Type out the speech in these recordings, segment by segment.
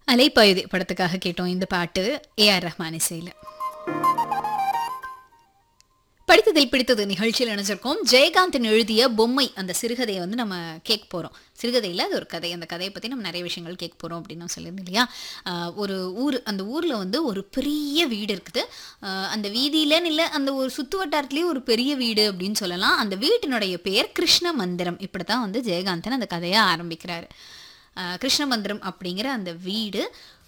அலைப்பாயுதே படத்துக்காக கேட்டோம் இந்த பாட்டு ஏஆர் ரஹ்மான் இசையில் படித்ததில் பிடித்தது நிகழ்ச்சியில் நினைச்சிருக்கோம் ஜெயகாந்தன் எழுதிய பொம்மை அந்த சிறுகதையை வந்து நம்ம கேட்க போகிறோம் சிறுகதையில் அது ஒரு கதை அந்த கதையை பற்றி நம்ம நிறைய விஷயங்கள் கேட்க போகிறோம் அப்படின்னு நான் சொல்லியிருந்தேன் இல்லையா ஆஹ் ஒரு ஊர் அந்த ஊரில் வந்து ஒரு பெரிய வீடு இருக்குது ஆஹ் அந்த வீதியிலன்னு இல்லை அந்த ஒரு சுற்று வட்டாரத்துலேயே ஒரு பெரிய வீடு அப்படின்னு சொல்லலாம் அந்த வீட்டினுடைய பெயர் கிருஷ்ண மந்திரம் இப்படி தான் வந்து ஜெயகாந்தன் அந்த கதையை ஆரம்பிக்கிறாரு ஆஹ் கிருஷ்ண மந்திரம் அப்படிங்கிற அந்த வீடு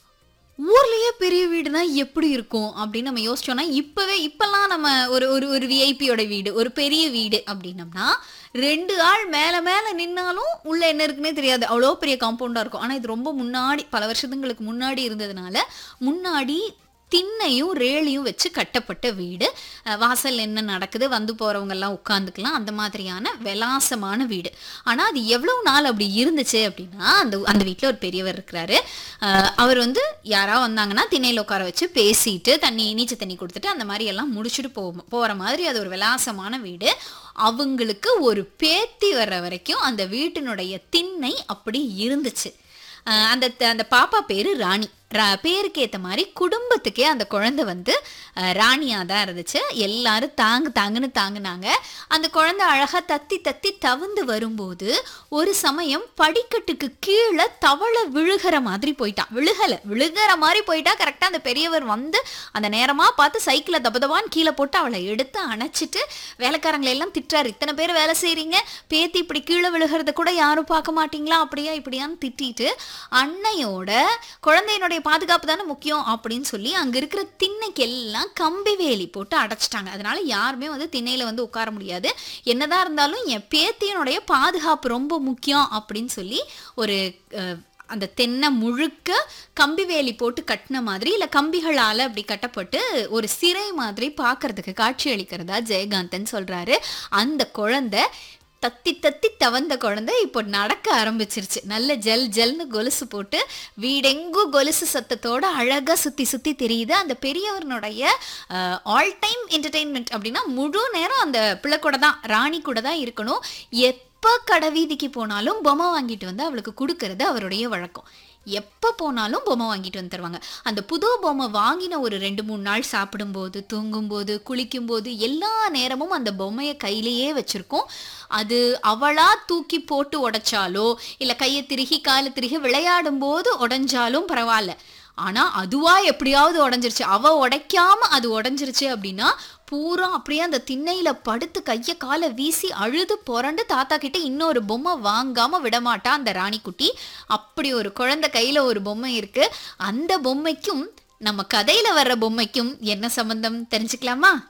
ஊர்லயே பெரிய வீடுனா எப்படி இருக்கும் அப்படின்னு நம்ம யோசிச்சோம்னா இப்பவே இப்பெல்லாம் நம்ம ஒரு ஒரு ஒரு விஐபியோட வீடு ஒரு பெரிய வீடு அப்படின்னம்னா ரெண்டு ஆள் மேல மேல நின்னாலும் உள்ள என்ன இருக்குன்னே தெரியாது அவ்வளோ பெரிய காம்பவுண்டா இருக்கும் ஆனா இது ரொம்ப முன்னாடி பல வருஷத்துங்களுக்கு முன்னாடி இருந்ததுனால முன்னாடி திண்ணையும் ரேலியும் வச்சு கட்டப்பட்ட வீடு அஹ் வாசல் என்ன நடக்குது வந்து போறவங்க எல்லாம் உட்காந்துக்கலாம் அந்த மாதிரியான விலாசமான வீடு ஆனா அது எவ்வளவு நாள் அப்படி இருந்துச்சு அப்படின்னா அந்த அந்த வீட்டில் ஒரு பெரியவர் இருக்கிறாரு அஹ் அவர் வந்து யாராவது வந்தாங்கன்னா திண்ணையில் உட்கார வச்சு பேசிட்டு தண்ணி நீச்ச தண்ணி கொடுத்துட்டு அந்த மாதிரி எல்லாம் முடிச்சுட்டு போ போற மாதிரி அது ஒரு விலாசமான வீடு அவங்களுக்கு ஒரு பேத்தி வர்ற வரைக்கும் அந்த வீட்டினுடைய திண்ணை அப்படி இருந்துச்சு அஹ் அந்த அந்த பாப்பா பேரு ராணி ரா- பேருக்கு ஏற்ற மாதிரி குடும்பத்துக்கே அந்த குழந்தை வந்து அஹ், ராணியா தான் இருந்துச்சு எல்லாரும் தாங்கு தாங்குன்னு தாங்குனாங்க அந்த குழந்தை அழகா தத்தி தத்தி தவந்து வரும்போது ஒரு சமயம் படிக்கட்டுக்கு கீழே தவளை விழுகிற மாதிரி போயிட்டான் விழுகல விழுகிற மாதிரி போயிட்டா கரெக்டா அந்த பெரியவர் வந்து அந்த நேரமா பார்த்து சைக்கிளை தபதபான்னு கீழே போட்டு அவளை எடுத்து அணைச்சிட்டு வேலைக்காரங்களை எல்லாம் திட்டுறாரு இத்தனை பேர் வேலை செய்றீங்க பேத்தி இப்படி கீழே விழுகிறத கூட யாரும் பார்க்க மாட்டீங்களா அப்படியா இப்படியான்னு திட்டிட்டு அன்னையோட குழந்தையினுடைய பாதுகாப்பு தானே முக்கியம் அப்படின்னு சொல்லி அங்க இருக்கிற திண்ணைக்கு எல்லாம் கம்பி வேலி போட்டு அடைச்சிட்டாங்க அதனால யாருமே வந்து திண்ணையில வந்து உட்கார முடியாது என்னதான் இருந்தாலும் என் பேத்தியினுடைய பாதுகாப்பு ரொம்ப முக்கியம் அப்படின்னு சொல்லி ஒரு அஹ், அந்த தென்னை முழுக்க கம்பி வேலி போட்டு கட்டின மாதிரி இல்லை கம்பிகளால் அப்படி கட்டப்பட்டு ஒரு சிறை மாதிரி பார்க்கறதுக்கு காட்சி அளிக்கிறதா ஜெயகாந்தன் சொல்றாரு அந்த குழந்தை தத்தி தத்தி தவந்த குழந்தை இப்போ நடக்க ஆரம்பிச்சிருச்சு நல்ல ஜல் ஜல்னு கொலுசு போட்டு வீடெங்கும் கொலுசு சத்தத்தோட அழகா சுத்தி சுத்தி தெரியுது அந்த பெரியவனுடைய ஆல் டைம் என்டர்டெயின்மெண்ட் அப்படின்னா முழு நேரம் அந்த பிள்ளை கூட தான் ராணி கூட தான் இருக்கணும் எப்போ கடை வீதிக்கு போனாலும் பொம்மை வாங்கிட்டு வந்து அவளுக்கு கொடுக்கறது அவருடைய வழக்கம் எப்போ போனாலும் பொம்மை வாங்கிட்டு வந்து தருவாங்க அந்த புது பொம்மை வாங்கின ஒரு ரெண்டு மூணு நாள் சாப்பிடும்போது தூங்கும்போது குளிக்கும்போது எல்லா நேரமும் அந்த பொம்மையை கையிலேயே வச்சிருக்கோம் அது அவளா தூக்கி போட்டு உடைச்சாலோ இல்லை கையை திருகி காலை திருகி விளையாடும் போது உடைஞ்சாலும் பரவாயில்ல ஆனா அதுவா எப்படியாவது உடைஞ்சிருச்சு அவ உடைக்காம அது உடைஞ்சிருச்சு அப்படின்னா பூரா அப்படியே அந்த திண்ணையில படுத்து கைய காலை வீசி அழுது புரண்டு தாத்தா கிட்ட இன்னொரு பொம்மை வாங்காம விடமாட்டா அந்த ராணிக்குட்டி அப்படி ஒரு குழந்தை கையில ஒரு பொம்மை இருக்கு அந்த பொம்மைக்கும் நம்ம கதையில வர்ற பொம்மைக்கும் என்ன சம்பந்தம் தெரிஞ்சுக்கலாமா